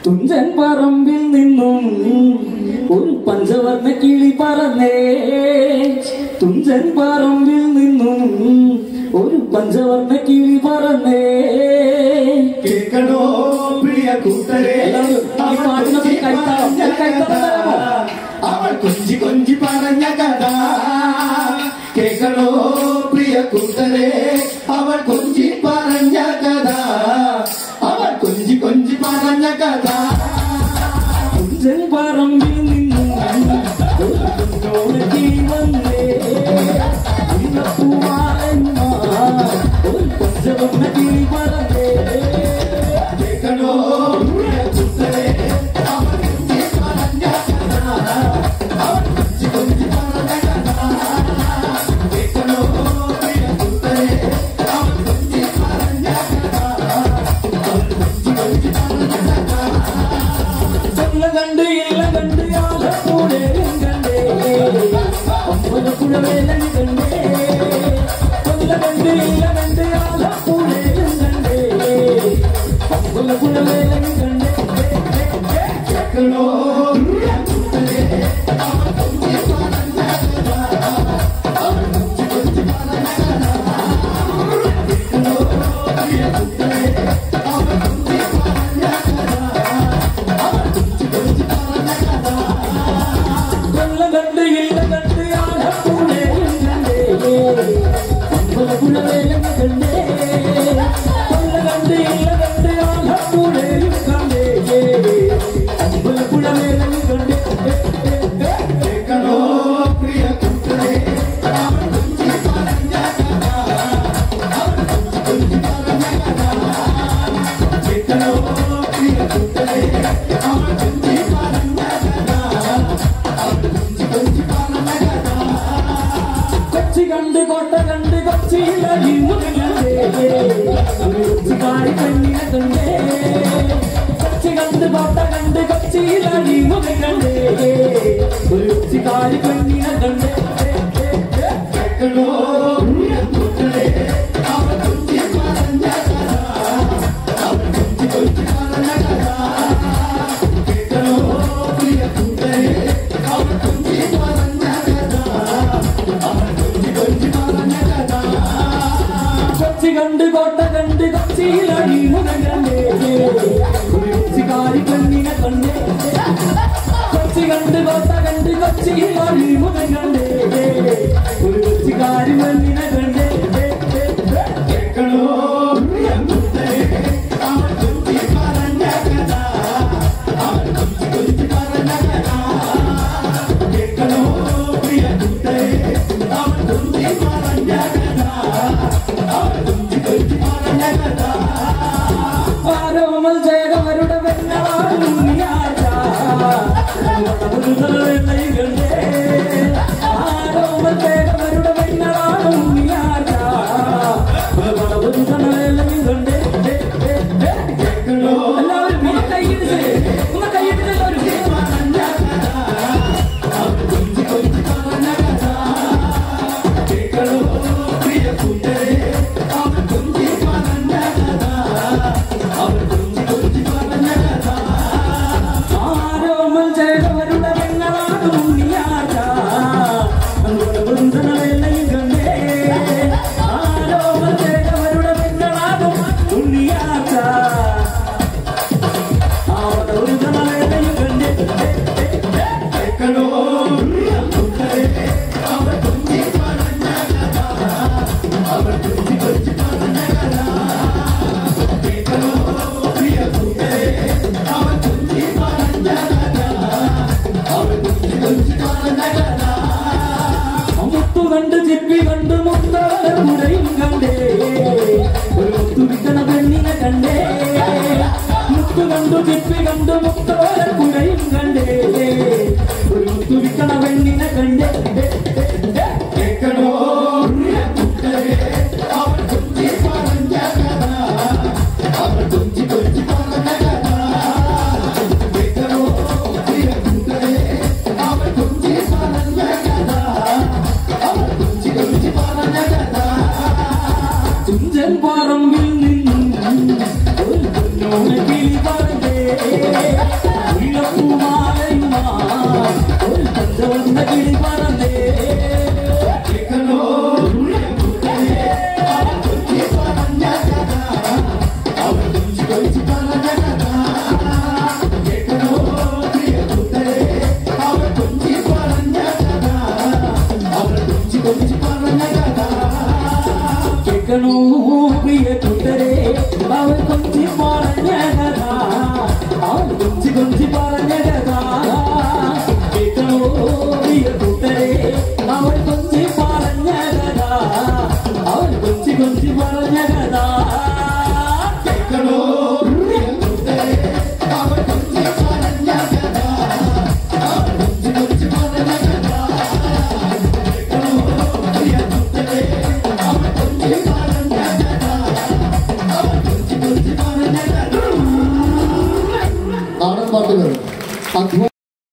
തുഞ്ചൻ പറമ്പിൽ നിന്നും ഒരു പഞ്ചവർണ്ണ കിളി പറന്നേ തുഞ്ചൻ പറമ്പിൽ നിന്നും ഒരു പഞ്ചവർണ്ണ കിളി പറന്നേ കേൾക്കണോ പ്രിയ കൂട്ടരെ എല്ലാവരും ഈ പാട്ടിനൊക്കെ കൈത്താളം ഒരു കൈത്താളം തരാമോ അവൾ കൊഞ്ചി കൊഞ്ചി പറഞ്ഞ കഥ കേൾക്കണോ പ്രിയ കൂട്ടരെ അവൾ കൊഞ്ചി പറഞ്ഞ കഥ അവൾ കൊഞ്ചി കൊഞ്ചി പറഞ്ഞ കഥ തുഞ്ചൻ പറമ്പിൽ നിന്നും ഒരു കുഞ്ഞോട് കിളി വന്നേ ഇന്നപ്പൂവാലന്മാർ ഒരു പഞ്ചവർണ്ണ കിളി പറന്നേ കേൾക്കണോ പ്രിയ കൂട്ടരെ അവൾ കൊഞ്ചി പറഞ്ഞ കഥ അവൾ കൊഞ്ചി കൊഞ്ചി പറഞ്ഞ കഥ കേൾക്കണോ പ്രിയ കൂട്ടരെ അവൾ കൊഞ്ചി പറഞ്ഞ കഥ അവൾ കൊഞ്ചി കൊഞ്ചി പറഞ്ഞ കഥ சொல்ல கண்டு இல்ல கண்டு யார கூட கண்டே ஒன்பது குழவேலை கண்டே சொல்ல கண்டு இல்ல கண்டு யார கூட கண்டே ஒன்பது குழவேலை கண்டே കേൾക്കണോ പ്രിയ കൂട്ടരെ അവൾ കൊഞ്ചി പറഞ്ഞ കഥ അവൾ കൊഞ്ചി കൊഞ്ചി പറഞ്ഞ കഥ കേൾക്കണോ പ്രിയ കൂട്ടരെ അവൾ കൊഞ്ചി പറഞ്ഞ കഥ അവൾ കൊഞ്ചി കൊഞ്ചി പറഞ്ഞ കഥ சொல்ல கண்டு இல்ல கண்டு யார கூட கண்டே ஒன்பது குழவேலை கண்டே சொல்ல கண்டு இல்ல கண்டு யார கூட கண்டே ஒன்பது குழவேலை கண்டே കേൾക്കണോ പ്രിയ കൂട്ടരെ അവൾ കൊഞ്ചി പറഞ്ഞ കഥ അവൾ കൊഞ്ചി കൊഞ്ചി പറഞ്ഞ കഥ കേൾക്കണോ പ്രിയ കൂട്ടരെ അവൾ കൊഞ്ചി പറഞ്ഞ കഥ അവൾ കൊഞ്ചി കൊഞ്ചി പറഞ്ഞ കഥ കൊച്ചി കണ്ട് കോട്ട കണ്ട് കൊച്ചിയിലടി മുതലേ കൊച്ചുകാരി പെണ്ണിനെ കണ്ടേ കൊച്ചി കണ്ട് കോട്ട കണ്ട് കൊച്ചിയിലടി മുതലേ ഒരു കൊച്ചുകാരി പെണ്ണിനെ കണ്ടേ കേൾക്കണോ പ്രിയ കൂട്ടരെ അവൾ കൊഞ്ചി പറഞ്ഞ കഥ അവൾ കൊഞ്ചി കൊഞ്ചി പറഞ്ഞ കഥ കേൾക്കണോ പ്രിയ കൂട്ടരെ അവൾ കൊഞ്ചി പറഞ്ഞ കഥ അവൾ കൊഞ്ചി കൊഞ്ചി പറഞ്ഞ കഥ കൊച്ചി കണ്ട് കോട്ട കണ്ട് കൊച്ചിയിലടി മുതലേ ഒരു കൊച്ചുകാരി പെണ്ണിനെ കണ്ടേ കൊച്ചി കണ്ട് കോട്ട കണ്ട് കൊച്ചിയിലടി മുതലേ ഒരു കൊച്ചുകാരി പെണ്ണിനെ കണ്ടേ കേൾക്കണോ പ്രിയ കൂട്ടരെ അവൾ കൊഞ്ചി പറഞ്ഞ കഥ അവൾ കൊഞ്ചി കൊഞ്ചി പറഞ്ഞ കഥ കേൾക്കണോ പ്രിയ കൂട്ടരെ അവൾ കൊഞ്ചി പറഞ്ഞ കഥ അവൾ കൊഞ്ചി കൊഞ്ചി പറഞ്ഞ കഥ ആരോമൽ ജയകവരുടെ വെണ്ണവാളും ആരോമൽ ജയകവരുടെ വെണ്ണവാളും കേൾക്കണോ എല്ലാവരും ഒന്ന് കൈയിടിച്ച് ഒന്ന് കൈയിടിച്ച് എല്ലാവരും അവൾ കൊഞ്ചി കൊഞ്ചി പറഞ്ഞ കഥ കേൾക്കണോ പ്രിയ കൂട്ടരെ അവൾ കൊഞ്ചി പറഞ്ഞ കഥ അവൾ കൊഞ്ചി കൊഞ്ചി പറഞ്ഞ കഥ ആരോമൽ ജയകവരുടെ വെണ്ണവാളും വെള്ളയും കണ്ടേ ആരോമൽ ജയകവരുടെ വെണ്ണവാളും ഉണ്ണിയാച്ച അവരുടെ ഒരു ജനവേലയും കണ്ടേ കേൾക്കണോ പ്രിയ കൂട്ടരെ അവൾ കൊഞ്ചി പറഞ്ഞ കഥ അവൾ കൊഞ്ചി കൊഞ്ചി പറഞ്ഞ കഥ കേൾക്കണോ പ്രിയ കൂട്ടരെ അവൾ കൊഞ്ചി പറഞ്ഞ കഥ അവൾ കൊഞ്ചി കൊഞ്ചി പറഞ്ഞ കഥ മുത്തു കണ്ട് ചിപ്പി കണ്ട് മുത്തവരയും കണ്ടേ ഒരു മുത്തു വിൽക്കണ പെണ്ണിനെ കണ്ടേ മുത്തു കണ്ടു ചിപ്പി കണ്ട് മുത്തവരയും കണ്ടേ ഒരു മുത്തു വിൽക്കണ പെണ്ണിനെ കണ്ടേ കേൾക്കണോ പ്രിയ കൂട്ടരെ അവൾ കൊഞ്ചി പറഞ്ഞ കഥ അവൾ കൊഞ്ചി കൊഞ്ചി പറഞ്ഞ കഥ കേൾക്കണോ പ്രിയ കൂട്ടരെ അവൾ കൊഞ്ചി പറഞ്ഞ കഥ അവൾ കൊഞ്ചി കൊഞ്ചി പറഞ്ഞ കഥ തുഞ്ചൻ പറമ്പിൽ നിന്നും ഒരു പൊന്നോണ കിളി പറഞ്ഞേ നാടൻ പാട്ടുകൾ അധ്വാ